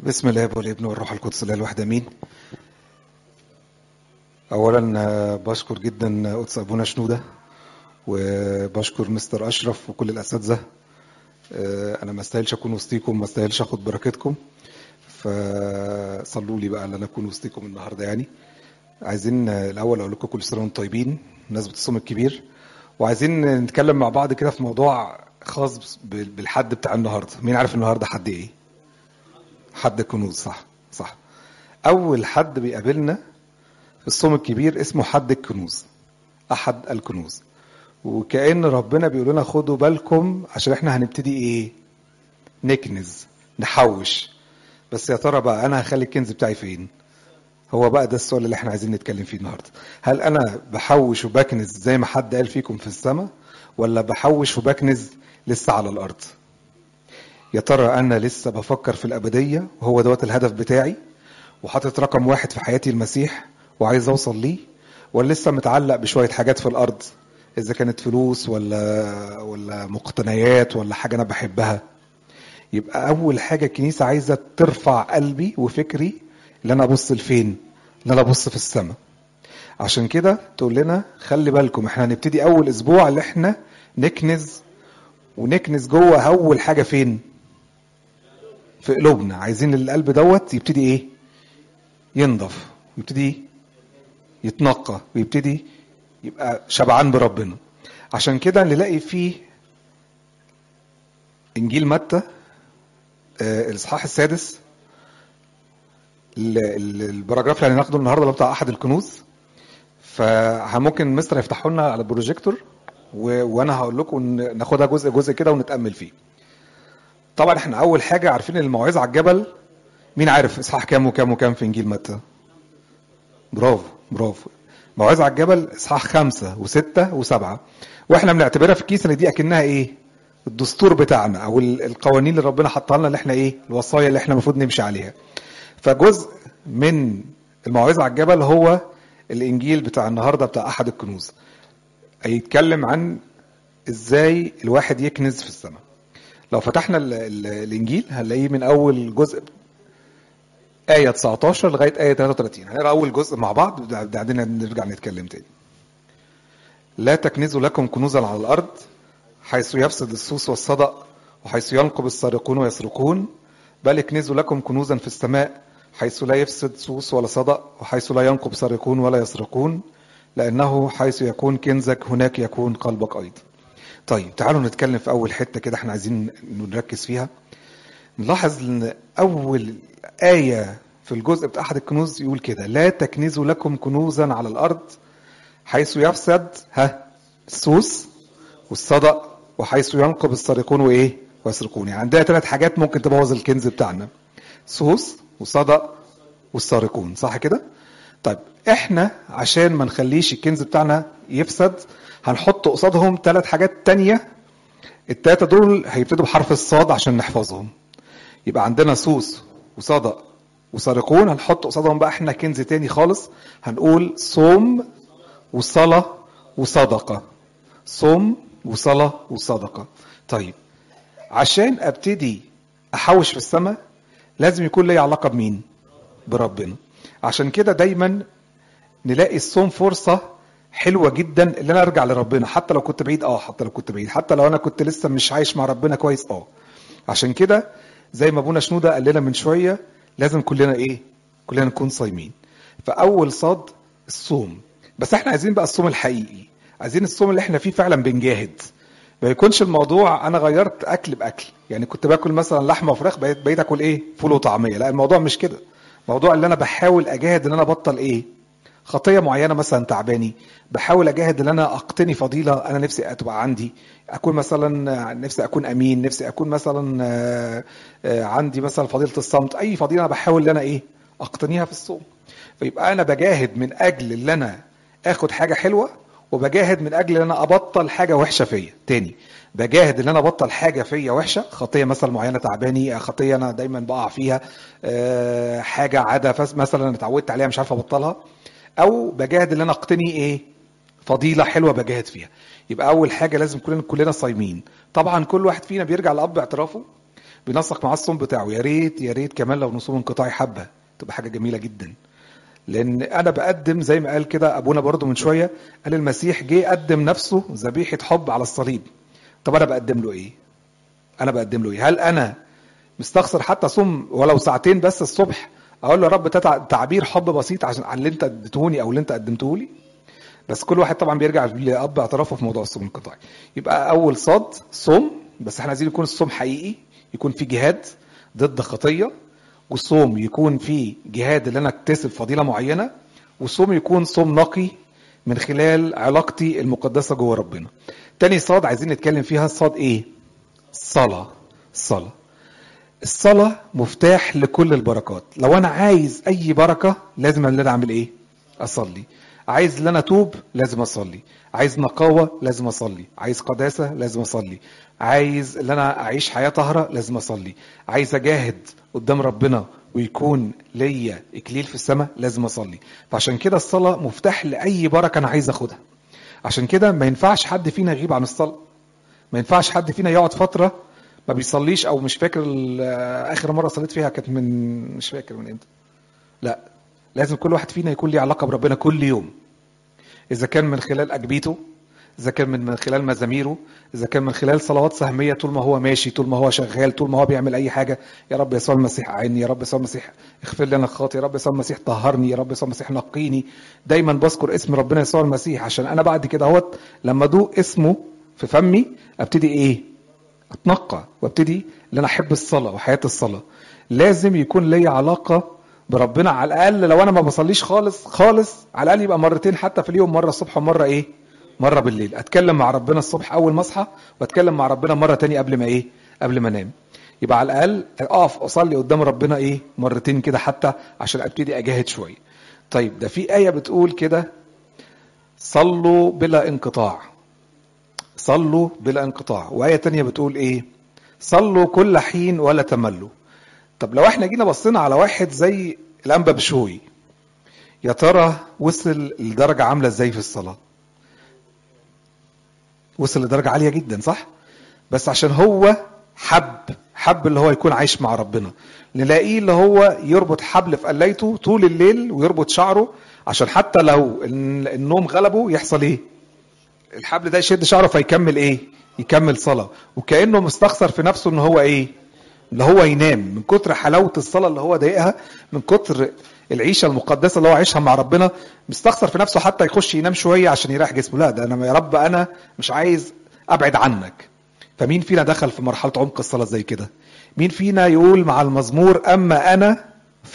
بسم الاب والابن والروح القدس الاله الواحد امين اولا آه، بشكر جدا قدس ابونا شنوده وبشكر مستر اشرف وكل الاساتذه آه، انا ما استاهلش اكون وسطيكم ما استاهلش اخد بركتكم فصلوا لي بقى ان انا اكون وسطيكم النهارده يعني عايزين آه، الاول اقول لكم كل سنه وانتم طيبين بمناسبه الصوم الكبير وعايزين نتكلم مع بعض كده في موضوع خاص بال- بالحد بتاع النهارده مين عارف النهارده حد ايه حد الكنوز صح صح اول حد بيقابلنا في الصوم الكبير اسمه حد الكنوز احد الكنوز وكأن ربنا بيقول لنا خدوا بالكم عشان احنا هنبتدي ايه نكنز نحوش بس يا ترى بقى انا هخلي الكنز بتاعي فين هو بقى ده السؤال اللي احنا عايزين نتكلم فيه النهارده هل انا بحوش وبكنز زي ما حد قال فيكم في السماء ولا بحوش وبكنز لسه على الارض يا ترى انا لسه بفكر في الابديه وهو دوت الهدف بتاعي وحاطط رقم واحد في حياتي المسيح وعايز اوصل ليه ولا لسه متعلق بشويه حاجات في الارض اذا كانت فلوس ولا ولا مقتنيات ولا حاجه انا بحبها يبقى اول حاجه الكنيسه عايزه ترفع قلبي وفكري ان انا ابص لفين ان انا ابص في السماء عشان كده تقول لنا خلي بالكم احنا هنبتدي اول اسبوع اللي احنا نكنز ونكنز جوه اول حاجه فين في قلوبنا عايزين القلب دوت يبتدي ايه ينضف يبتدي يتنقى ويبتدي يبقى شبعان بربنا عشان كده نلاقي فيه انجيل متى آه، الاصحاح السادس ال- ال- الباراجراف اللي هناخده النهارده اللي هو بتاع احد الكنوز فممكن مستر يفتحوا لنا على البروجيكتور و... وانا هقول لكم ن- ناخدها جزء جزء كده ونتامل فيه طبعا احنا اول حاجه عارفين ان الموعظه على الجبل مين عارف اصحاح كام وكام وكام في انجيل متى برافو برافو موعظه على الجبل اصحاح خمسة وستة وسبعة واحنا بنعتبرها في الكيس ان دي اكنها ايه الدستور بتاعنا او ال- القوانين اللي ربنا حطها لنا اللي احنا ايه الوصايا اللي احنا المفروض نمشي عليها فجزء من الموعظه على الجبل هو الانجيل بتاع النهارده بتاع احد الكنوز هيتكلم عن ازاي الواحد يكنز في السماء لو فتحنا ال ال الانجيل هنلاقيه من اول جزء آية 19 لغاية آية 33 هنقرا أول جزء مع بعض بعدين نرجع نتكلم تاني لا تكنزوا لكم كنوزا على الأرض حيث يفسد السوس والصدأ وحيث ينقب السارقون ويسرقون بل اكنزوا لكم كنوزا في السماء حيث لا يفسد سوس ولا صدأ وحيث لا ينقب سارقون ولا يسرقون لأنه حيث يكون كنزك هناك يكون قلبك أيضا طيب تعالوا نتكلم في أول حتة كده احنا عايزين نركز فيها نلاحظ ان اول آية في الجزء بتاع احد الكنوز يقول كده لا تكنزوا لكم كنوزا على الارض حيث يفسد ها السوس والصدأ وحيث ينقب السارقون وايه ويسرقون يعني عندنا ثلاث حاجات ممكن تبوظ الكنز بتاعنا سوس وصدأ والسارقون صح كده طيب احنا عشان ما نخليش الكنز بتاعنا يفسد هنحط قصادهم ثلاث حاجات تانية التلاتة دول هيبتدوا بحرف الصاد عشان نحفظهم يبقى عندنا سوس وصدأ وسارقون هنحط قصادهم بقى احنا كنز تاني خالص هنقول صوم وصلاة وصدقة صوم وصلاة وصدقة طيب عشان ابتدي احوش في السماء لازم يكون لي علاقة بمين بربنا عشان كده دايما نلاقي الصوم فرصة حلوة جدا اللي انا ارجع لربنا حتى لو كنت بعيد اه حتى لو كنت بعيد حتى لو انا كنت لسه مش عايش مع ربنا كويس اه عشان كده زي ما ابونا شنودة قال لنا من شوية لازم كلنا ايه كلنا نكون صايمين فاول صاد الصوم بس احنا عايزين بقى الصوم الحقيقي عايزين الصوم اللي احنا فيه فعلا بنجاهد ما يكونش الموضوع انا غيرت اكل باكل يعني كنت باكل مثلا لحمه وفراخ بقيت بقيت اكل ايه فول وطعميه لا الموضوع مش كده الموضوع اللي انا بحاول اجاهد ان انا ابطل ايه خطيه معينه مثلا تعباني بحاول اجاهد ان انا اقتني فضيله انا نفسي تبقى عندي اكون مثلا نفسي اكون امين نفسي اكون مثلا آه، آه، عندي مثلا فضيله الصمت اي فضيله انا بحاول ان انا ايه اقتنيها في الصوم فيبقى انا بجاهد من اجل ان انا اخد حاجه حلوه وبجاهد من اجل ان انا ابطل حاجه وحشه فيا تاني بجاهد ان انا ابطل حاجه فيا وحشه خطيه مثلا معينه تعباني خطيه انا دايما بقع فيها آه، حاجه عاده فس- مثلا انا اتعودت عليها مش عارف ابطلها او بجاهد ان انا اقتني ايه فضيله حلوه بجاهد فيها يبقى اول حاجه لازم كلنا كلنا صايمين طبعا كل واحد فينا بيرجع لاب اعترافه بينسق معاه الصوم بتاعه يا ريت يا ريت كمان لو نصوم انقطاعي حبه تبقى حاجه جميله جدا لان انا بقدم زي ما قال كده ابونا برضو من شويه قال المسيح جه قدم نفسه ذبيحه حب على الصليب طب انا بقدم له ايه انا بقدم له ايه هل انا مستخسر حتى صوم ولو ساعتين بس الصبح اقول له يا رب تتع- تعبير حب بسيط عشان عن اللي انت اديتهوني او اللي انت قدمته لي بس كل واحد طبعا بيرجع لاب اعترافه في موضوع الصوم الانقطاعي يبقى اول صاد صوم بس احنا عايزين يكون الصوم حقيقي يكون في جهاد ضد خطيه والصوم يكون فيه جهاد اللي انا اكتسب فضيله معينه والصوم يكون صوم نقي من خلال علاقتي المقدسه جوه ربنا تاني صاد عايزين نتكلم فيها صاد ايه الصلاه الصلاه الصلاة مفتاح لكل البركات لو أنا عايز أي بركة لازم أن أنا أعمل إيه أصلي عايز ان انا اتوب لازم اصلي عايز نقاوه لازم اصلي عايز قداسه لازم اصلي عايز ان انا اعيش حياه طاهره لازم اصلي عايز اجاهد قدام ربنا ويكون ليا اكليل في السماء لازم اصلي فعشان كده الصلاه مفتاح لاي بركه انا عايز اخدها عشان كده ما ينفعش حد فينا يغيب عن الصلاه ما ينفعش حد فينا يقعد فتره ما بيصليش او مش فاكر ال- اخر مره صليت فيها كانت من مش فاكر من امتى لا لازم كل واحد فينا يكون ليه علاقه بربنا كل يوم اذا كان من خلال اجبيته اذا كان من من خلال مزاميره اذا كان من خلال صلوات سهميه طول ما هو ماشي طول ما هو شغال طول ما هو بيعمل اي حاجه يا رب يسوع المسيح اعني يا رب يسوع المسيح اغفر لي انا الخاطئ يا رب يسوع المسيح طهرني يا رب يسوع المسيح نقيني دايما بذكر اسم ربنا يسوع المسيح عشان انا بعد كده اهوت لما ادوق اسمه في فمي ابتدي ايه اتنقى وابتدي ان انا احب الصلاه وحياه الصلاه لازم يكون لي علاقه بربنا على الاقل لو انا ما بصليش خالص خالص على الاقل يبقى مرتين حتى في اليوم مره الصبح ومره ايه مره بالليل اتكلم مع ربنا الصبح اول ما اصحى واتكلم مع ربنا مره تانية قبل ما ايه قبل ما انام يبقى على الاقل اقف اصلي قدام ربنا ايه مرتين كده حتى عشان ابتدي اجاهد شويه طيب ده في ايه بتقول كده صلوا بلا انقطاع صلوا بلا انقطاع وآية تانية بتقول ايه صلوا كل حين ولا تملوا طب لو احنا جينا بصينا على واحد زي الانبا بشوي يا ترى وصل لدرجة عاملة ازاي في الصلاة وصل لدرجة عالية جدا صح بس عشان هو حب حب اللي هو يكون عايش مع ربنا نلاقيه اللي هو يربط حبل في قلايته طول الليل ويربط شعره عشان حتى لو النوم غلبه يحصل ايه الحبل ده يشد شعره فيكمل ايه يكمل صلاة وكأنه مستخسر في نفسه ان هو ايه اللي هو ينام من كتر حلاوة الصلاة اللي هو ضايقها من كتر العيشة المقدسة اللي هو عايشها مع ربنا مستخسر في نفسه حتى يخش ينام شوية عشان يريح جسمه لا ده انا يا رب انا مش عايز ابعد عنك فمين فينا دخل في مرحلة عمق الصلاة زي كده مين فينا يقول مع المزمور اما انا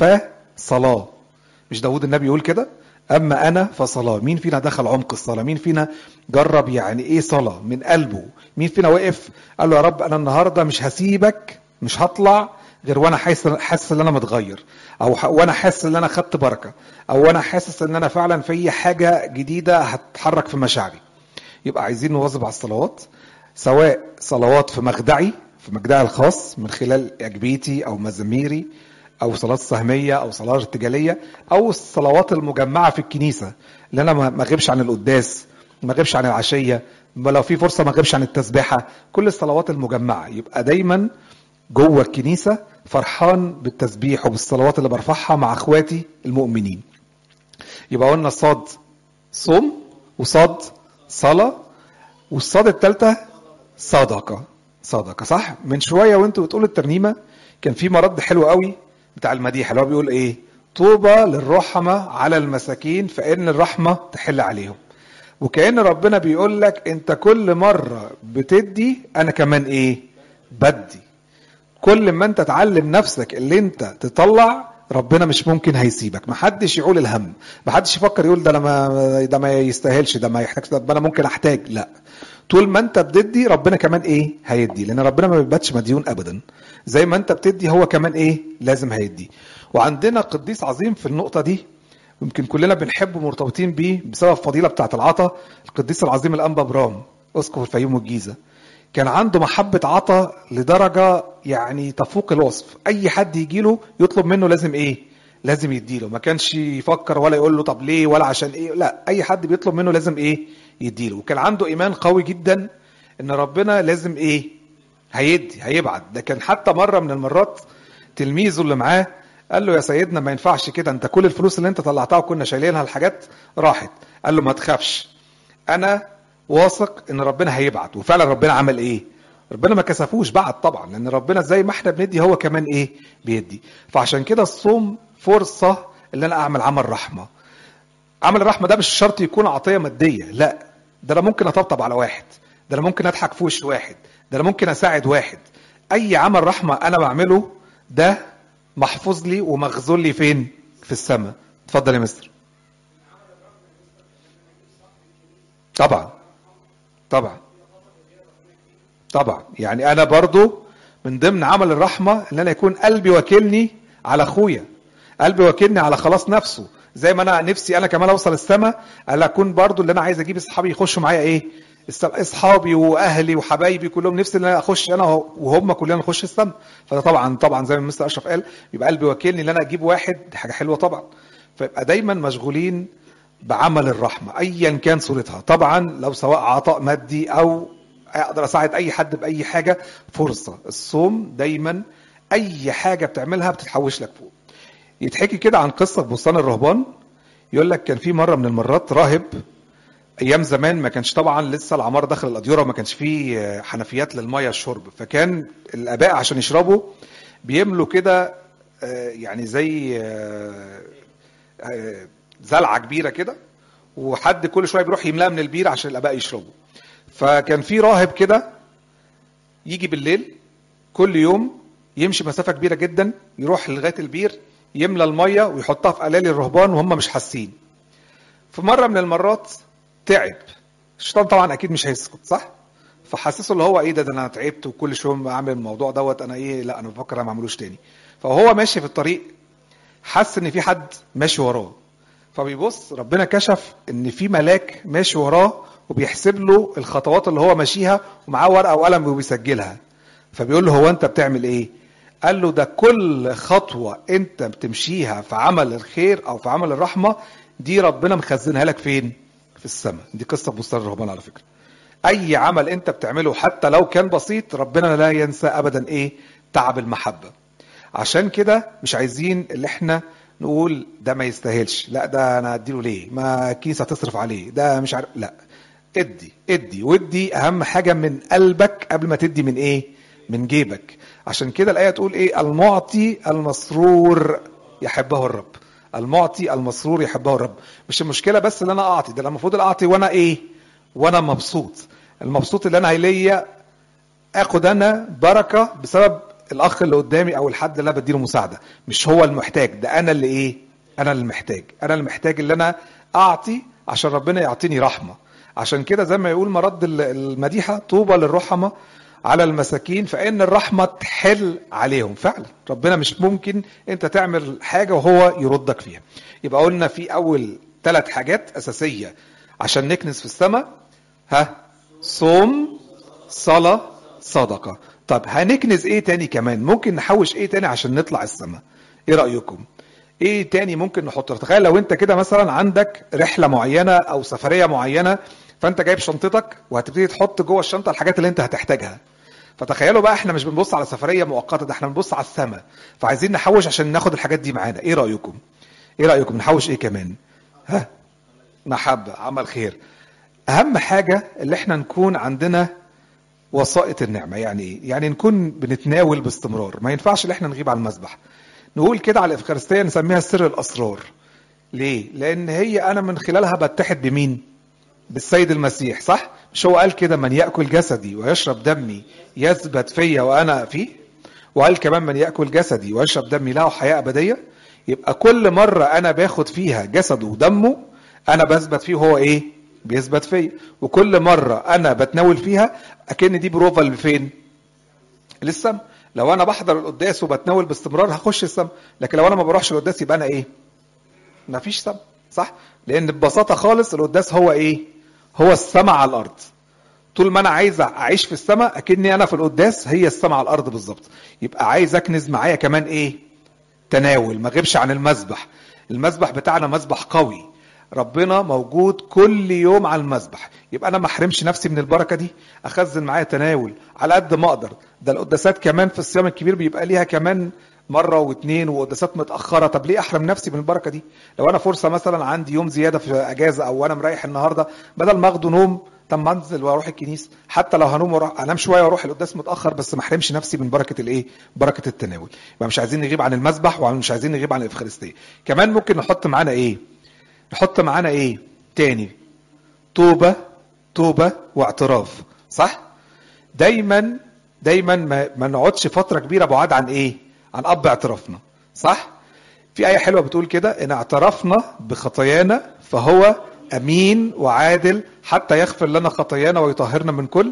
فصلاة مش داود النبي يقول كده اما انا فصلاه مين فينا دخل عمق الصلاه مين فينا جرب يعني ايه صلاه من قلبه مين فينا وقف قال له يا رب انا النهارده مش هسيبك مش هطلع غير وانا حاسس حاسس ان انا متغير او ح... وانا حاسس ان انا خدت بركه او انا حاسس ان انا فعلا في حاجه جديده هتتحرك في مشاعري يبقى عايزين نواظب على الصلوات سواء صلوات في مخدعي في مخدعي الخاص من خلال اجبيتي او مزاميري او صلاه سهميه او صلاه ارتجاليه او الصلوات المجمعه في الكنيسه اللي انا ما اغيبش عن القداس ما اغيبش عن العشيه لو في فرصه ما اغيبش عن التسبيحه كل الصلوات المجمعه يبقى دايما جوه الكنيسه فرحان بالتسبيح وبالصلوات اللي برفعها مع اخواتي المؤمنين يبقى قلنا صاد صوم وصاد صلاه والصاد الثالثه صدقه صدقه صح من شويه وانتوا بتقولوا الترنيمه كان في مرد حلو قوي بتاع المديح اللي هو بيقول ايه طوبى للرحمة على المساكين فإن الرحمة تحل عليهم وكأن ربنا بيقول لك انت كل مرة بتدي انا كمان ايه بدي كل ما انت تعلم نفسك اللي انت تطلع ربنا مش ممكن هيسيبك محدش يقول الهم محدش يفكر يقول ده انا ما ده ما يستاهلش ده ما يحتاجش ده انا ممكن احتاج لا طول ما انت بتدي ربنا كمان ايه هيدي لان ربنا ما بيباتش مديون ابدا زي ما انت بتدي هو كمان ايه لازم هيدي وعندنا قديس عظيم في النقطة دي يمكن كلنا بنحبه مرتبطين بيه بسبب فضيلة بتاعة العطا القديس العظيم الأنبا برام أسقف الفيوم والجيزة كان عنده محبة عطا لدرجة يعني تفوق الوصف أي حد يجي له يطلب منه لازم إيه لازم يديله ما كانش يفكر ولا يقول له طب ليه ولا عشان إيه لا أي حد بيطلب منه لازم إيه يديله وكان عنده إيمان قوي جدا إن ربنا لازم إيه هيدي هيبعت ده كان حتى مره من المرات تلميذه اللي معاه قال له يا سيدنا ما ينفعش كده انت كل الفلوس اللي انت طلعتها وكنا شايلينها الحاجات راحت قال له ما تخافش انا واثق ان ربنا هيبعت وفعلا ربنا عمل ايه ربنا ما كسفوش بعت طبعا لان ربنا زي ما احنا بندي هو كمان ايه بيدي فعشان كده الصوم فرصه ان انا اعمل عمل رحمه عمل الرحمه ده مش شرط يكون عطيه ماديه لا ده انا ممكن اطبطب على واحد ده انا ممكن اضحك في وش واحد ده انا ممكن اساعد واحد اي عمل رحمه انا بعمله ده محفوظ لي ومخزون لي فين في السماء اتفضل يا مستر طبعا طبعا طبعا يعني انا برضو من ضمن عمل الرحمه ان انا يكون قلبي واكلني على اخويا قلبي واكلني على خلاص نفسه زي ما انا نفسي انا كمان اوصل السما انا اكون برضو اللي انا عايز اجيب اصحابي يخشوا معايا ايه اصحابي واهلي وحبايبي كلهم نفسي ان انا اخش انا وهم كلنا نخش السما فده طبعا طبعا زي ما مستر اشرف قال يبقى قلبي واكلني ان انا اجيب واحد دي حاجه حلوه طبعا فيبقى دايما مشغولين بعمل الرحمه ايا كان صورتها طبعا لو سواء عطاء مادي او اقدر اساعد اي حد باي حاجه فرصه الصوم دايما اي حاجه بتعملها بتتحوش لك فوق يتحكي كده عن قصه في بستان الرهبان يقول لك كان في مره من المرات راهب ايام زمان ما كانش طبعا لسه العماره داخل الاديره وما كانش فيه حنفيات للميه الشرب فكان الاباء عشان يشربوا بيملوا كده يعني زي زلعه كبيره كده وحد كل شويه بيروح يملاها من البير عشان الاباء يشربوا فكان في راهب كده يجي بالليل كل يوم يمشي مسافه كبيره جدا يروح لغايه البير يملى الميه ويحطها في قلالي الرهبان وهم مش حاسين في مره من المرات تعب الشيطان طبعا اكيد مش هيسكت صح فحسسه اللي هو ايه ده, ده انا تعبت وكل شويه اعمل الموضوع دوت انا ايه لا انا بفكر انا ما اعملوش تاني فهو ماشي في الطريق حس ان في حد ماشي وراه فبيبص ربنا كشف ان في ملاك ماشي وراه وبيحسب له الخطوات اللي هو ماشيها ومعاه ورقه وقلم وبيسجلها فبيقول له هو انت بتعمل ايه قال له ده كل خطوه انت بتمشيها في عمل الخير او في عمل الرحمه دي ربنا مخزنها لك فين في السماء دي قصه بستان الرهبان على فكره اي عمل انت بتعمله حتى لو كان بسيط ربنا لا ينسى ابدا ايه تعب المحبه عشان كده مش عايزين اللي احنا نقول ده ما يستاهلش لا ده انا اديله ليه ما كيس هتصرف عليه ده مش عارف لا ادي ادي ودي اهم حاجه من قلبك قبل ما تدي من ايه من جيبك عشان كده الايه تقول ايه المعطي المسرور يحبه الرب المعطي المسرور يحبه الرب مش المشكله بس ان انا اعطي ده المفروض اعطي وانا ايه وانا مبسوط المبسوط اللي انا ليا اخد انا بركه بسبب الاخ اللي قدامي او الحد اللي انا بديله مساعده مش هو المحتاج ده انا اللي ايه انا اللي محتاج انا اللي محتاج اللي انا اعطي عشان ربنا يعطيني رحمه عشان كده زي ما يقول مرد المديحه طوبى للرحمه على المساكين فان الرحمه تحل عليهم فعلا ربنا مش ممكن انت تعمل حاجه وهو يردك فيها يبقى قلنا في اول ثلاث حاجات اساسيه عشان نكنس في السماء ها صوم صلاه صدقه طب هنكنز ايه تاني كمان ممكن نحوش ايه تاني عشان نطلع السماء ايه رايكم ايه تاني ممكن نحطه تخيل لو انت كده مثلا عندك رحله معينه او سفريه معينه فانت جايب شنطتك وهتبتدي تحط جوه الشنطه الحاجات اللي انت هتحتاجها فتخيلوا بقى احنا مش بنبص على سفريه مؤقته ده احنا بنبص على السماء فعايزين نحوش عشان ناخد الحاجات دي معانا ايه رايكم ايه رايكم نحوش ايه كمان ها محبه عمل خير اهم حاجه اللي احنا نكون عندنا وسائط النعمه يعني ايه يعني نكون بنتناول باستمرار ما ينفعش ان احنا نغيب على المسبح نقول كده على الافخارستيه نسميها سر الاسرار ليه لان هي انا من خلالها بتحد بمين بالسيد المسيح صح مش هو قال كده من ياكل جسدي ويشرب دمي يثبت فيا وانا فيه وقال كمان من ياكل جسدي ويشرب دمي له حياه ابديه يبقى كل مره انا باخد فيها جسده ودمه انا بثبت فيه هو ايه بيثبت فيا وكل مره انا بتناول فيها اكن دي بروفا اللي فين للسم لو انا بحضر القداس وبتناول باستمرار هخش السم لكن لو انا ما بروحش القداس يبقى انا ايه ما فيش سم صح لان ببساطه خالص القداس هو ايه هو السماء على الارض طول ما انا عايز اعيش في السماء اكني انا في القداس هي السماء على الارض بالظبط يبقى عايز اكنز معايا كمان ايه تناول ما غيبش عن المسبح المسبح بتاعنا مسبح قوي ربنا موجود كل يوم على المذبح يبقى انا ما احرمش نفسي من البركه دي اخزن معايا تناول على قد ما اقدر ده القداسات كمان في الصيام الكبير بيبقى ليها كمان مره واثنين وقداسات متاخره طب ليه احرم نفسي من البركه دي لو انا فرصه مثلا عندي يوم زياده في اجازه او انا مريح النهارده بدل ما اخده نوم طب ما انزل واروح الكنيسه حتى لو هنوم واروح انام شويه واروح القداس متاخر بس ما احرمش نفسي من بركه الايه بركه التناول يبقى مش عايزين نغيب عن المذبح ومش عايزين نغيب عن الافخارستيه كمان ممكن نحط معانا ايه نحط معانا ايه تاني توبه توبه واعتراف صح دايما دايما ما, ما نقعدش فتره كبيره بعاد عن ايه عن اب اعترافنا صح في ايه حلوه بتقول كده ان اعترفنا بخطايانا فهو امين وعادل حتى يغفر لنا خطايانا ويطهرنا من كل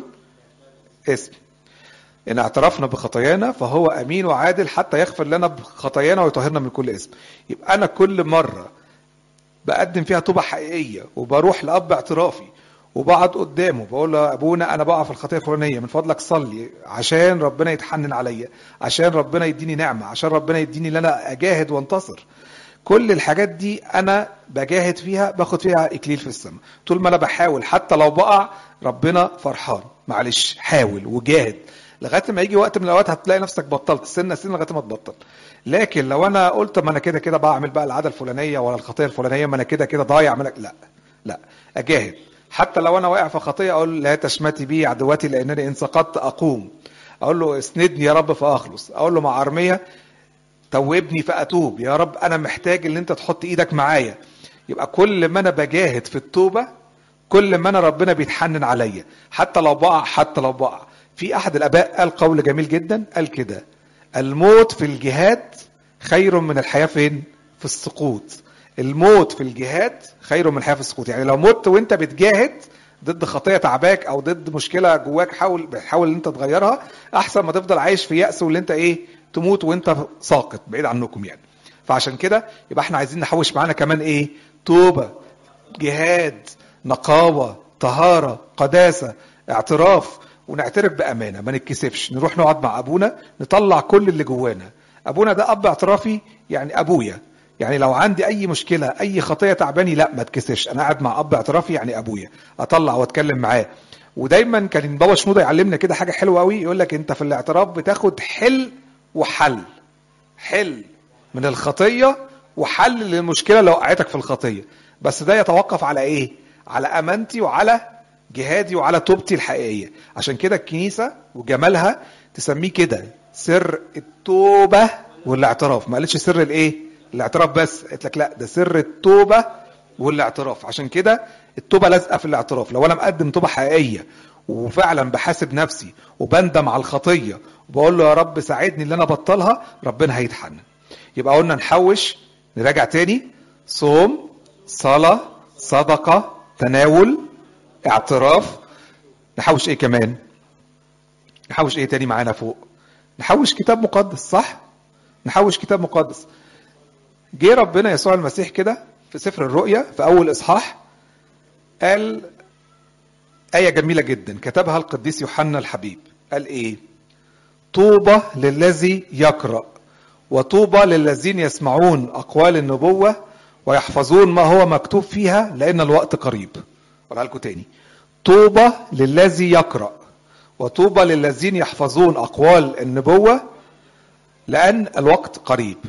اسم ان اعترفنا بخطايانا فهو امين وعادل حتى يغفر لنا بخطايانا ويطهرنا من كل اسم يبقى انا كل مره بقدم فيها توبه حقيقيه وبروح لاب اعترافي وبقعد قدامه بقول له ابونا انا بقع في الخطيه الفلانيه من فضلك صلي عشان ربنا يتحنن عليا عشان ربنا يديني نعمه عشان ربنا يديني ان انا اجاهد وانتصر كل الحاجات دي انا بجاهد فيها باخد فيها اكليل في السماء طول ما انا بحاول حتى لو بقع ربنا فرحان معلش حاول وجاهد لغايه ما يجي وقت من الاوقات هتلاقي نفسك بطلت سنه سنه لغايه ما تبطل لكن لو انا قلت ما انا كده كده بعمل بقى العاده الفلانيه ولا الخطيه الفلانيه ما انا كده كده ضايع منك لا لا اجاهد حتى لو انا واقع في خطيه اقول لا تشمتي بي عدوتي لانني ان سقطت اقوم اقول له اسندني يا رب فاخلص اقول له مع ارميه توبني فاتوب يا رب انا محتاج ان انت تحط ايدك معايا يبقى كل ما انا بجاهد في التوبه كل ما انا ربنا بيتحنن عليا حتى لو بقع حتى لو بقع في احد الاباء قال قول جميل جدا قال كده الموت في الجهاد خير من الحياه فين في السقوط الموت في الجهاد خير من الحياه في السقوط يعني لو مت وانت بتجاهد ضد خطيه تعباك او ضد مشكله جواك حاول بتحاول ان انت تغيرها احسن ما تفضل عايش في يأس واللي انت ايه تموت وانت ساقط بعيد عنكم يعني فعشان كده يبقى احنا عايزين نحوش معانا كمان ايه توبه جهاد نقاوه طهاره قداسه اعتراف ونعترف بامانه ما نتكسفش نروح نقعد مع ابونا نطلع كل اللي جوانا ابونا ده اب اعترافي يعني ابويا يعني لو عندي اي مشكله اي خطيه تعباني لا ما اتكسفش انا قاعد مع اب اعترافي يعني ابويا اطلع واتكلم معاه ودايما كان بابا شنوده يعلمنا كده حاجه حلوه قوي يقول لك انت في الاعتراف بتاخد حل وحل حل من الخطيه وحل للمشكله لو وقعتك في الخطيه بس ده يتوقف على ايه على امانتي وعلى جهادي وعلى توبتي الحقيقيه عشان كده الكنيسه وجمالها تسميه كده سر التوبه والاعتراف ما قالتش سر الايه الاعتراف بس قالت لك لا ده سر التوبه والاعتراف عشان كده التوبه لازقه في الاعتراف لو انا مقدم توبه حقيقيه وفعلا بحاسب نفسي وبندم على الخطيه وبقول له يا رب ساعدني اللي انا بطلها ربنا هيتحنن يبقى قلنا نحوش نراجع تاني صوم صلاه صدقه تناول اعتراف نحوش ايه كمان نحوش ايه تاني معانا فوق نحوش كتاب مقدس صح نحوش كتاب مقدس جه ربنا يسوع المسيح كده في سفر الرؤيا في اول اصحاح قال آية جميلة جدا كتبها القديس يوحنا الحبيب قال إيه طوبى للذي يقرأ وطوبى للذين يسمعون أقوال النبوة ويحفظون ما هو مكتوب فيها لأن الوقت قريب أقولها لكم تاني طوبى للذي يقرأ وطوبى للذين يحفظون أقوال النبوة لأن الوقت قريب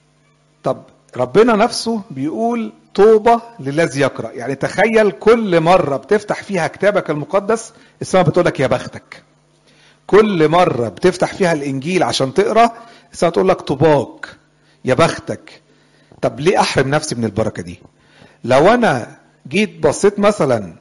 طب ربنا نفسه بيقول طوبى للذي يقرأ يعني تخيل كل مرة بتفتح فيها كتابك المقدس السماء بتقول لك يا بختك كل مرة بتفتح فيها الإنجيل عشان تقرأ السماء تقول لك طوباك يا بختك طب ليه أحرم نفسي من البركة دي لو أنا جيت بصيت مثلا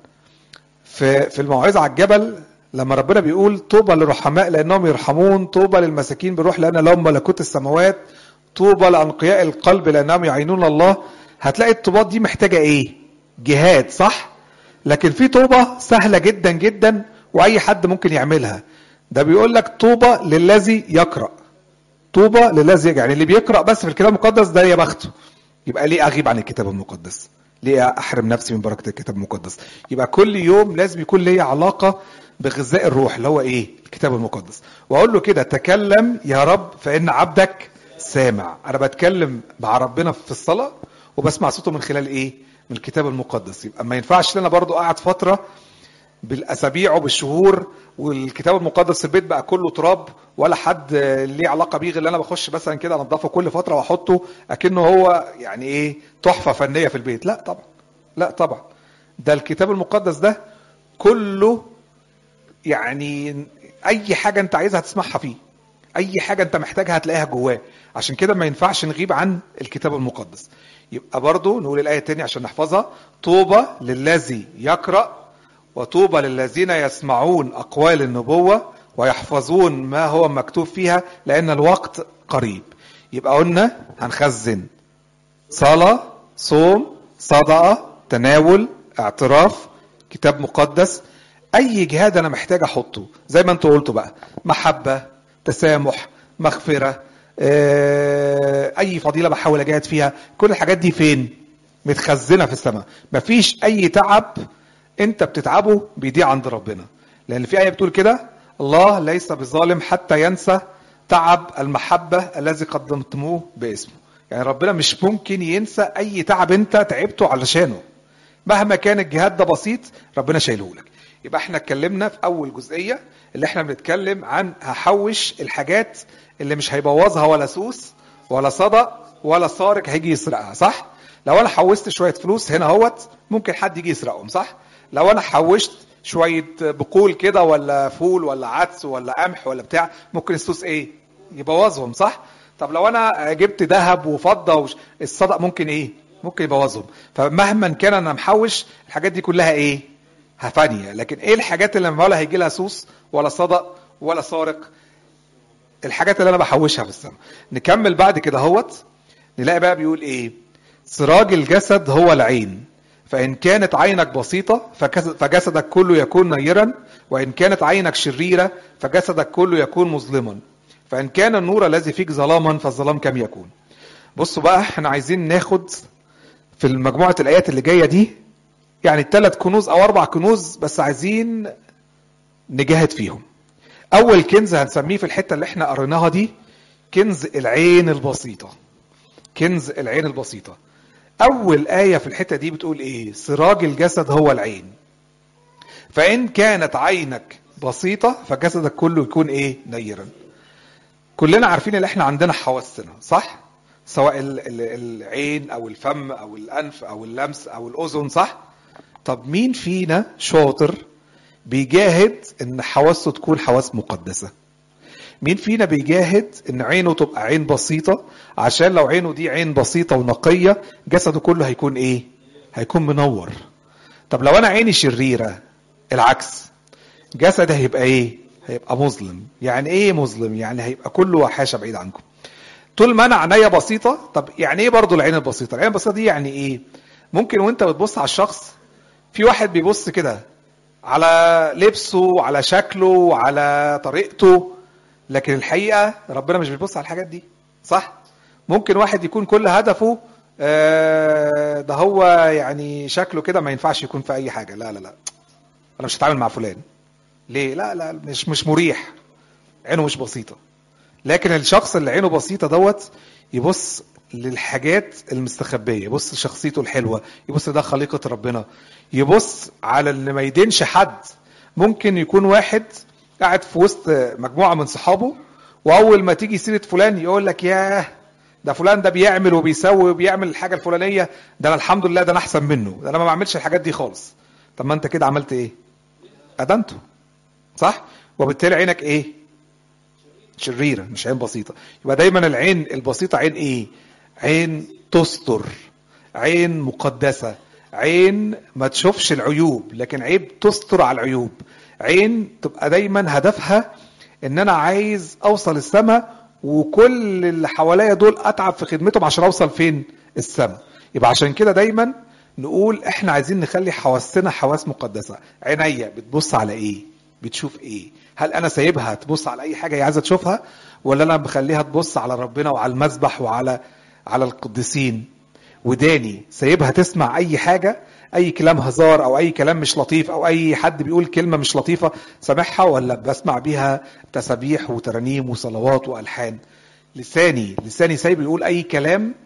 في في الموعظة على الجبل لما ربنا بيقول طوبى للرحماء لأنهم يرحمون طوبى للمساكين بالروح لأن لهم ملكوت السماوات طوبى لأنقياء القلب لأنهم يعينون الله هتلاقي الطوبات دي محتاجة ايه جهاد صح لكن في طوبة سهلة جدا جدا واي حد ممكن يعملها ده بيقول لك طوبة للذي يقرأ طوبة للذي يعني اللي بيقرأ بس في الكتاب المقدس ده يا بخته يبقى ليه اغيب عن الكتاب المقدس ليه احرم نفسي من بركة الكتاب المقدس يبقى كل يوم لازم يكون لي علاقة بغذاء الروح اللي هو ايه الكتاب المقدس واقول له كده تكلم يا رب فان عبدك سامع انا بتكلم مع ربنا في الصلاه وبسمع صوته من خلال ايه من الكتاب المقدس يبقى ما ينفعش لنا برضو قاعد فتره بالاسابيع وبالشهور والكتاب المقدس في البيت بقى كله تراب ولا حد ليه علاقه بيه غير اللي انا بخش مثلا كده انضفه كل فتره واحطه اكنه هو يعني ايه تحفه فنيه في البيت لا طبعا لا طبعا ده الكتاب المقدس ده كله يعني اي حاجه انت عايزها هتسمعها فيه اي حاجه انت محتاجها هتلاقيها جواه عشان كده ما ينفعش نغيب عن الكتاب المقدس يبقى برضو نقول الايه تاني عشان نحفظها طوبى للذي يقرا وطوبى للذين يسمعون اقوال النبوه ويحفظون ما هو مكتوب فيها لان الوقت قريب يبقى قلنا هنخزن صلاه صوم صدقه تناول اعتراف كتاب مقدس اي جهاد انا محتاج احطه زي ما انتوا قلتوا بقى محبه تسامح مغفره اي فضيله بحاول اجاهد فيها كل الحاجات دي فين متخزنه في السماء مفيش اي تعب انت بتتعبه بيضيع عند ربنا لان في ايه بتقول كده الله ليس بظالم حتى ينسى تعب المحبه الذي قدمتموه باسمه يعني ربنا مش ممكن ينسى اي تعب انت تعبته علشانه مهما كان الجهاد ده بسيط ربنا شايله لك يبقى احنا اتكلمنا في اول جزئيه اللي احنا بنتكلم عن هحوش الحاجات اللي مش هيبوظها ولا سوس ولا صدى ولا سارق هيجي يسرقها صح لو انا حوشت شويه فلوس هنا اهوت ممكن حد يجي يسرقهم صح لو انا حوشت شويه بقول كده ولا فول ولا عدس ولا قمح ولا بتاع ممكن السوس ايه يبوظهم صح طب لو انا جبت ذهب وفضه وش... الصدق ممكن ايه ممكن يبوظهم فمهما كان انا محوش الحاجات دي كلها ايه فانية لكن ايه الحاجات اللي ولا هيجي لها سوس ولا صدق ولا سارق الحاجات اللي انا بحوشها في السماء نكمل بعد كده هوت نلاقي بقى بيقول ايه سراج الجسد هو العين فإن كانت عينك بسيطة فجسدك كله يكون نيرا وإن كانت عينك شريرة فجسدك كله يكون مظلما فإن كان النور الذي فيك ظلاما فالظلام كم يكون بصوا بقى احنا عايزين ناخد في المجموعة الآيات اللي جاية دي يعني ثلاث كنوز أو أربع كنوز بس عايزين نجاهد فيهم أول كنز هنسميه في الحتة اللي احنا قريناها دي كنز العين البسيطة كنز العين البسيطة أول آية في الحتة دي بتقول إيه سراج الجسد هو العين فإن كانت عينك بسيطة فجسدك كله يكون إيه نيرا كلنا عارفين ان احنا عندنا حواسنا صح سواء ال- ال- العين او الفم او الانف او اللمس او الاذن صح طب مين فينا شاطر بيجاهد ان حواسه تكون حواس مقدسه مين فينا بيجاهد ان عينه تبقى عين بسيطه عشان لو عينه دي عين بسيطه ونقيه جسده كله هيكون ايه هيكون منور طب لو انا عيني شريره العكس جسدي هيبقى ايه هيبقى مظلم يعني ايه مظلم يعني هيبقى كله وحاشه بعيد عنكم طول ما انا عينيا بسيطه طب يعني ايه برضو العين البسيطه العين البسيطه دي يعني ايه ممكن وانت بتبص على الشخص في واحد بيبص كده على لبسه على شكله على طريقته لكن الحقيقه ربنا مش بيبص على الحاجات دي صح ممكن واحد يكون كل هدفه آه، ده هو يعني شكله كده ما ينفعش يكون في اي حاجه لا لا لا انا مش هتعامل مع فلان ليه لا لا مش مش مريح عينه مش بسيطه لكن الشخص اللي عينه بسيطه دوت يبص للحاجات المستخبيه يبص لشخصيته الحلوه يبص ده خليقه ربنا يبص على اللي ما يدينش حد ممكن يكون واحد قاعد في وسط مجموعه من صحابه واول ما تيجي سيره فلان يقول لك ياه ده فلان ده بيعمل وبيسوي وبيعمل الحاجه الفلانيه ده انا الحمد لله ده انا احسن منه ده انا ما بعملش الحاجات دي خالص طب ما انت كده عملت ايه ادنته صح وبالتالي عينك ايه شريره مش عين بسيطه يبقى دايما العين البسيطه عين ايه عين تستر عين مقدسه عين ما تشوفش العيوب لكن عيب تستر على العيوب عين تبقى دايما هدفها ان انا عايز اوصل السماء وكل اللي حواليا دول اتعب في خدمتهم عشان اوصل فين السماء يبقى عشان كده دايما نقول احنا عايزين نخلي حواسنا حواس مقدسه عينيا بتبص على ايه بتشوف ايه هل انا سايبها تبص على اي حاجه هي عايزه تشوفها ولا انا بخليها تبص على ربنا وعلى المذبح وعلى على القديسين وداني سايبها تسمع اي حاجه اي كلام هزار او اي كلام مش لطيف او اي حد بيقول كلمه مش لطيفه سامعها ولا بسمع بيها تسابيح وترانيم وصلوات والحان لساني لساني سايب يقول اي كلام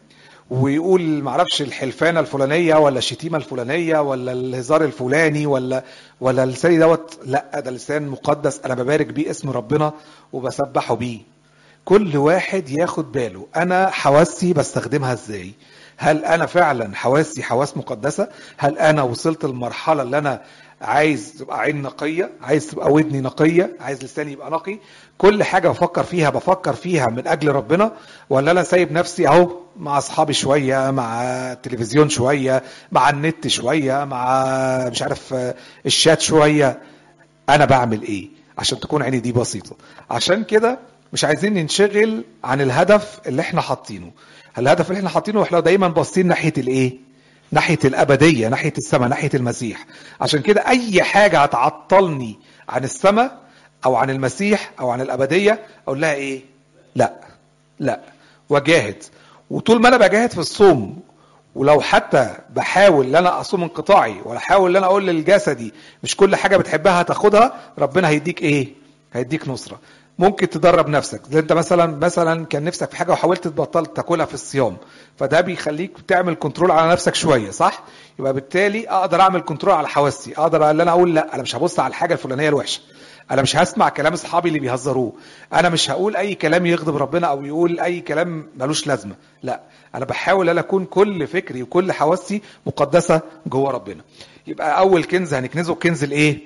ويقول معرفش الحلفانه الفلانيه ولا الشتيمه الفلانيه ولا الهزار الفلاني ولا ولا لساني دوت لا ده لسان مقدس انا ببارك بيه اسم ربنا وبسبحه بيه كل واحد ياخد باله انا حواسي بستخدمها ازاي هل انا فعلا حواسي حواس مقدسه هل انا وصلت المرحله اللي انا عايز تبقى عين نقيه عايز تبقى ودني نقيه عايز لساني يبقى نقي كل حاجه بفكر فيها بفكر فيها من اجل ربنا ولا انا سايب نفسي اهو مع اصحابي شويه مع التلفزيون شويه مع النت شويه مع مش عارف الشات شويه انا بعمل ايه عشان تكون عيني دي بسيطه عشان كده مش عايزين ننشغل عن الهدف اللي احنا حاطينه الهدف اللي احنا حاطينه احنا دايما باصين ناحيه الايه ناحيه الابديه ناحيه السماء ناحيه المسيح عشان كده اي حاجه هتعطلني عن السماء او عن المسيح او عن الابديه اقول لها ايه لا لا واجاهد وطول ما انا بجاهد في الصوم ولو حتى بحاول ان انا اصوم انقطاعي ولا احاول ان انا اقول للجسدي مش كل حاجه بتحبها هتاخدها ربنا هيديك ايه هيديك نصره ممكن تدرب نفسك زي انت مثلا مثلا كان نفسك في حاجه وحاولت تبطل تاكلها في الصيام فده بيخليك تعمل كنترول على نفسك شويه صح يبقى بالتالي اقدر اعمل كنترول على حواسي اقدر ان انا اقول لا انا مش هبص على الحاجه الفلانيه الوحشه انا مش هسمع كلام اصحابي اللي بيهزروه انا مش هقول اي كلام يغضب ربنا او يقول اي كلام ملوش لازمه لا انا بحاول ان اكون كل فكري وكل حواسي مقدسه جوه ربنا يبقى اول كنز هنكنزه كنز الايه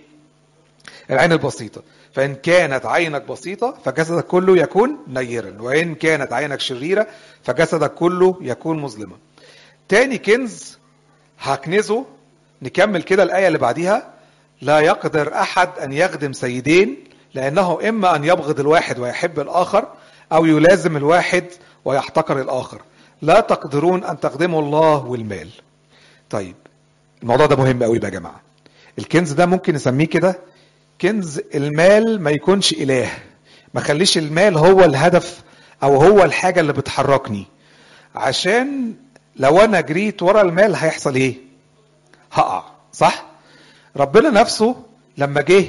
العين البسيطه فإن كانت عينك بسيطة فجسدك كله يكون نيرا وإن كانت عينك شريرة فجسدك كله يكون مظلما تاني كنز هكنزه نكمل كده الآية اللي بعديها لا يقدر أحد أن يخدم سيدين لأنه إما أن يبغض الواحد ويحب الآخر أو يلازم الواحد ويحتقر الآخر لا تقدرون أن تخدموا الله والمال طيب الموضوع ده مهم قوي بقى يا جماعة الكنز ده ممكن نسميه كده كنز المال ما يكونش إله ما خليش المال هو الهدف أو هو الحاجة اللي بتحركني عشان لو أنا جريت ورا المال هيحصل إيه؟ هقع صح؟ ربنا نفسه لما جه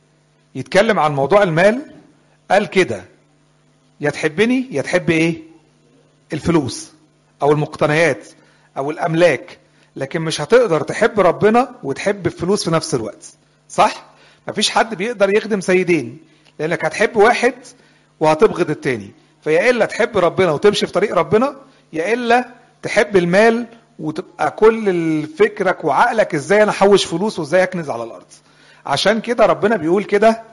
يتكلم عن موضوع المال قال كده يا تحبني يا تحب ايه الفلوس او المقتنيات او الاملاك لكن مش هتقدر تحب ربنا وتحب الفلوس في نفس الوقت صح مفيش حد بيقدر يخدم سيدين لانك هتحب واحد وهتبغض التاني فيا الا تحب ربنا وتمشي في طريق ربنا يا الا تحب المال وتبقى كل فكرك وعقلك ازاي انا احوش فلوس وازاي اكنز على الارض عشان كده ربنا بيقول كده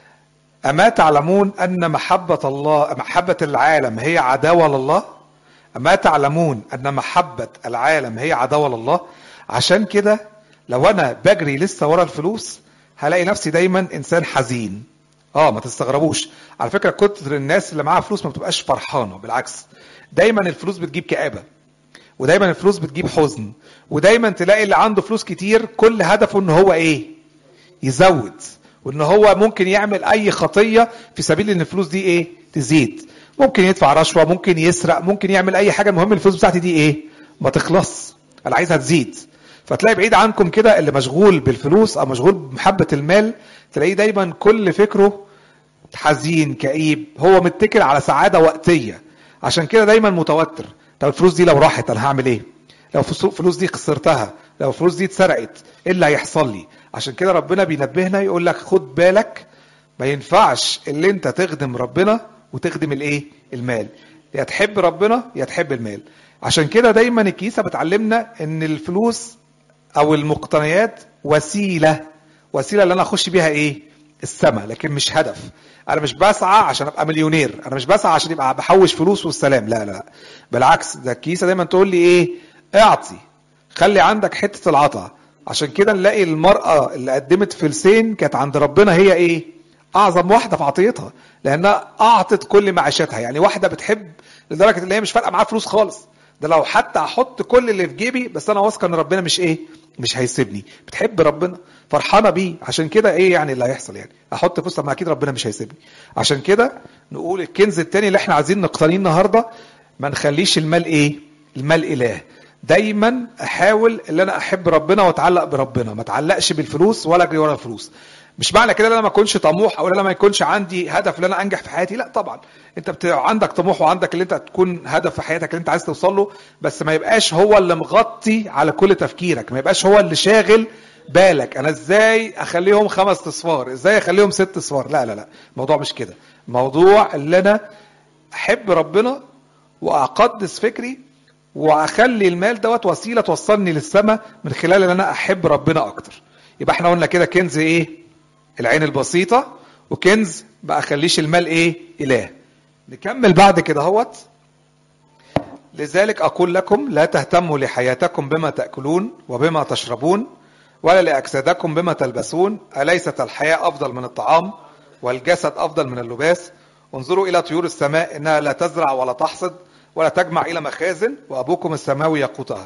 اما تعلمون ان محبه الله محبه العالم هي عداوه لله اما تعلمون ان محبه العالم هي عداوه لله عشان كده لو انا بجري لسه ورا الفلوس هلاقي نفسي دايما انسان حزين اه ما تستغربوش على فكره كتر الناس اللي معاها فلوس ما بتبقاش فرحانه بالعكس دايما الفلوس بتجيب كآبه ودايما الفلوس بتجيب حزن ودايما تلاقي اللي عنده فلوس كتير كل هدفه ان هو ايه يزود وان هو ممكن يعمل اي خطيه في سبيل ان الفلوس دي ايه تزيد ممكن يدفع رشوه ممكن يسرق ممكن يعمل اي حاجه المهم الفلوس بتاعتي دي ايه ما تخلص انا عايزها تزيد فتلاقي بعيد عنكم كده اللي مشغول بالفلوس او مشغول بمحبه المال تلاقيه دايما كل فكره حزين كئيب هو متكل على سعاده وقتيه عشان كده دايما متوتر طب الفلوس دي لو راحت انا هعمل ايه لو الفلوس دي خسرتها لو الفلوس دي اتسرقت ايه اللي هيحصل لي عشان كده ربنا بينبهنا يقول لك خد بالك ما ينفعش اللي انت تخدم ربنا وتخدم الايه المال يا تحب ربنا يا تحب المال عشان كده دايما الكنيسه بتعلمنا ان الفلوس او المقتنيات وسيله وسيله اللي انا اخش بيها ايه السماء لكن مش هدف انا مش بسعى عشان ابقى مليونير انا مش بسعى عشان يبقى بحوش فلوس والسلام لا لا لا بالعكس ده الكنيسه دايما تقول لي ايه اعطي خلي عندك حته العطاء عشان كده نلاقي المراه اللي قدمت فلسين كانت عند ربنا هي ايه اعظم واحده في عطيتها لانها اعطت كل معيشتها يعني واحده بتحب لدرجه ان هي مش فارقه معاها فلوس خالص ده لو حتى احط كل اللي في جيبي بس انا واثقه ان ربنا مش ايه مش هيسيبني بتحب ربنا فرحانه بيه عشان كده ايه يعني اللي هيحصل يعني احط فلوس طب ما اكيد ربنا مش هيسيبني عشان كده نقول الكنز التاني اللي احنا عايزين نقتنيه النهارده ما نخليش المال ايه المال اله دايما احاول ان انا احب ربنا واتعلق بربنا ما اتعلقش بالفلوس ولا اجري ورا الفلوس مش معنى كده ان انا ما اكونش طموح او ان انا ما يكونش عندي هدف ان انا انجح في حياتي لا طبعا انت بت... عندك طموح وعندك اللي انت تكون هدف في حياتك اللي انت عايز توصل له بس ما يبقاش هو اللي مغطي على كل تفكيرك ما يبقاش هو اللي شاغل بالك انا ازاي اخليهم خمس اصفار ازاي اخليهم ست اصفار لا لا لا الموضوع مش كده الموضوع اللي انا احب ربنا واقدس فكري واخلي المال دوت وسيله توصلني للسماء من خلال ان انا احب ربنا اكتر يبقى احنا قلنا كده كنز ايه العين البسيطه وكنز ما اخليش المال ايه اله نكمل بعد كده اهوت لذلك اقول لكم لا تهتموا لحياتكم بما تاكلون وبما تشربون ولا لاجسادكم بما تلبسون اليست الحياه افضل من الطعام والجسد افضل من اللباس انظروا الى طيور السماء انها لا تزرع ولا تحصد ولا تجمع الى مخازن وابوكم السماوي يقوتها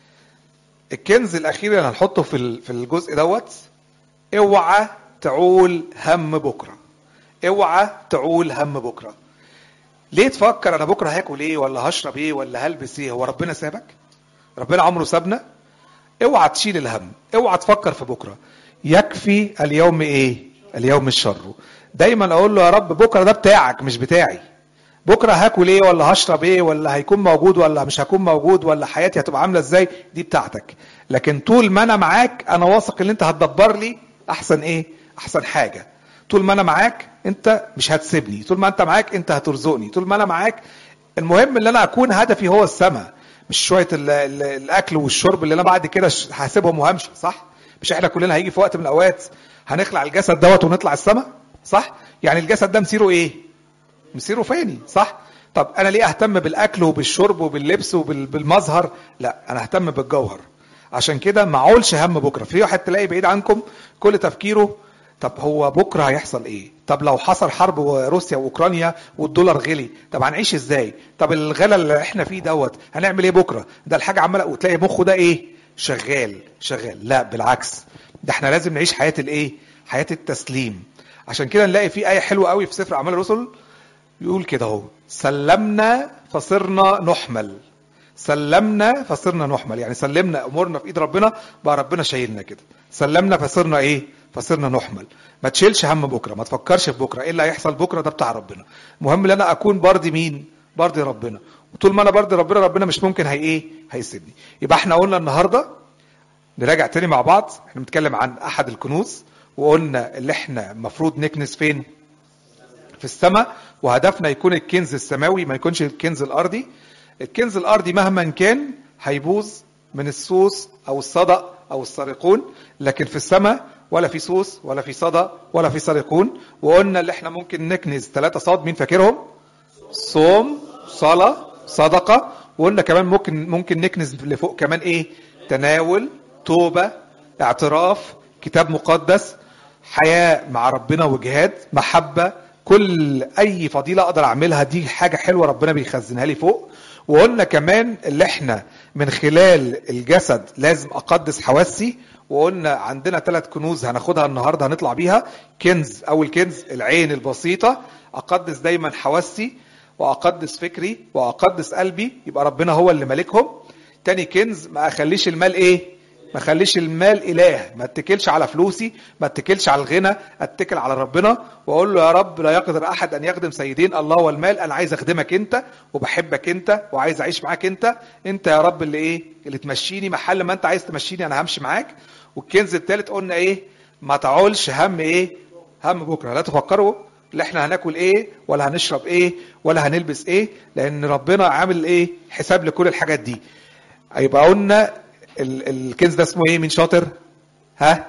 الكنز الاخير اللي هنحطه في في الجزء دوت اوعى تعول هم بكره اوعى تعول هم بكره ليه تفكر انا بكره هاكل ايه ولا هشرب ايه ولا هلبس ايه هو ربنا سابك ربنا عمره سابنا اوعى تشيل الهم اوعى تفكر في بكره يكفي اليوم ايه اليوم الشر دايما اقول له يا رب بكره ده بتاعك مش بتاعي بكره هاكل ايه ولا هشرب ايه ولا هيكون موجود ولا مش هكون موجود ولا حياتي هتبقى عامله ازاي دي بتاعتك لكن طول ما انا معاك انا واثق ان انت هتدبر لي احسن ايه احسن حاجه طول ما انا معاك انت مش هتسيبني طول ما انت معاك انت هترزقني طول ما انا معاك المهم ان انا اكون هدفي هو السماء مش شويه ال ال الاكل والشرب اللي انا بعد كده هسيبهم وهمشي صح مش احنا كلنا هيجي في وقت من الاوقات هنخلع الجسد دوت ونطلع السماء صح يعني الجسد ده مصيره ايه مصيره فاني صح طب انا ليه اهتم بالاكل وبالشرب وباللبس وبالمظهر لا انا اهتم بالجوهر عشان كده ما اعولش هم بكره في واحد تلاقي بعيد عنكم كل تفكيره طب هو بكره هيحصل ايه طب لو حصل حرب روسيا واوكرانيا والدولار غلي طب هنعيش ازاي طب الغلا اللي احنا فيه دوت هنعمل ايه بكره ده الحاجه عماله وتلاقي مخه ده ايه شغال شغال لا بالعكس ده احنا لازم نعيش حياه الايه حياه التسليم عشان كده نلاقي في ايه حلوه قوي في سفر اعمال الرسل يقول كده اهو سلمنا فصرنا نحمل سلمنا فصرنا نحمل يعني سلمنا امورنا في ايد ربنا بقى ربنا شايلنا كده سلمنا فصرنا ايه فصرنا نحمل ما تشيلش هم بكره ما تفكرش في بكره ايه اللي هيحصل بكره ده بتاع ربنا المهم ان انا اكون برضي مين برضي ربنا وطول ما انا برضي ربنا ربنا مش ممكن هي ايه هيسيبني يبقى احنا قلنا النهارده نراجع تاني مع بعض احنا بنتكلم عن احد الكنوز وقلنا اللي احنا المفروض نكنز فين في السماء وهدفنا يكون الكنز السماوي ما يكونش الكنز الارضي الكنز الارضي مهما كان هيبوظ من السوس او الصدأ او السارقون لكن في السماء ولا في سوس ولا في صدأ ولا في سارقون وقلنا اللي احنا ممكن نكنز ثلاثة صاد مين فاكرهم صوم صلاة صدقة وقلنا كمان ممكن ممكن نكنز لفوق كمان ايه تناول توبة اعتراف كتاب مقدس حياة مع ربنا وجهاد محبة كل اي فضيله اقدر اعملها دي حاجه حلوه ربنا بيخزنها لي فوق وقلنا كمان اللي احنا من خلال الجسد لازم اقدس حواسي وقلنا عندنا ثلاث كنوز هناخدها النهارده هنطلع بيها كنز اول كنز العين البسيطه اقدس دايما حواسي واقدس فكري واقدس قلبي يبقى ربنا هو اللي مالكهم تاني كنز ما اخليش المال ايه ما خليش المال اله ما اتكلش على فلوسي ما اتكلش على الغنى اتكل على ربنا واقول له يا رب لا يقدر احد ان يخدم سيدين الله والمال انا عايز اخدمك انت وبحبك انت وعايز اعيش معاك انت انت يا رب اللي ايه اللي تمشيني محل ما انت عايز تمشيني انا همشي معاك والكنز الثالث قلنا ايه ما تعولش هم ايه هم بكره لا تفكروا لا احنا هناكل ايه ولا هنشرب ايه ولا هنلبس ايه لان ربنا عامل ايه حساب لكل الحاجات دي يبقى قلنا الكنز ده اسمه ايه مين شاطر ها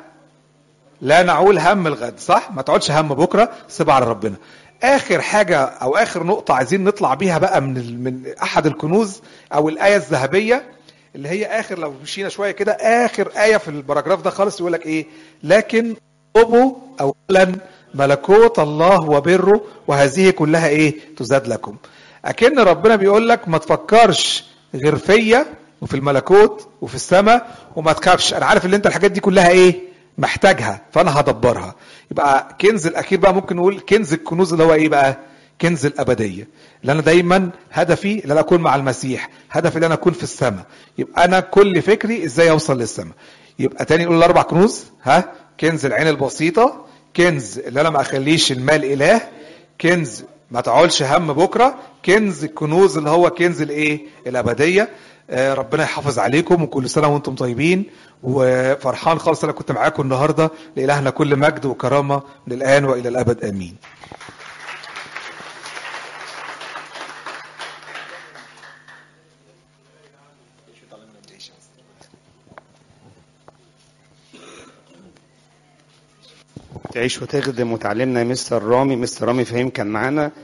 لا نعول هم الغد صح ما تقعدش هم بكره سيبها على ربنا اخر حاجه او اخر نقطه عايزين نطلع بيها بقى من من احد الكنوز او الايه الذهبيه اللي هي اخر لو مشينا شويه كده اخر ايه في الباراجراف ده خالص يقول لك ايه لكن اطلبوا اولا ملكوت الله وبره وهذه كلها ايه تزاد لكم اكن ربنا بيقول لك ما تفكرش غير فيا وفي الملكوت وفي السماء وما تخافش انا عارف ان انت الحاجات دي كلها ايه محتاجها فانا هدبرها يبقى كنز الاخير بقى ممكن نقول كنز الكنوز اللي هو ايه بقى كنز الابديه اللي انا دايما هدفي ان انا اكون مع المسيح هدفي ان انا اكون في السماء يبقى انا كل فكري ازاي اوصل للسماء يبقى تاني نقول الاربع كنوز ها كنز العين البسيطه كنز اللي انا ما اخليش المال اله كنز ما تعولش هم بكره كنز الكنوز اللي هو كنز الايه الابديه آه، ربنا يحافظ عليكم وكل سنه وانتم طيبين وفرحان خالص انا كنت معاكم النهارده لالهنا كل مجد وكرامه من الان والى الابد امين تعيش وتخدم وتعلمنا مستر رامي مستر رامي فهيم كان معانا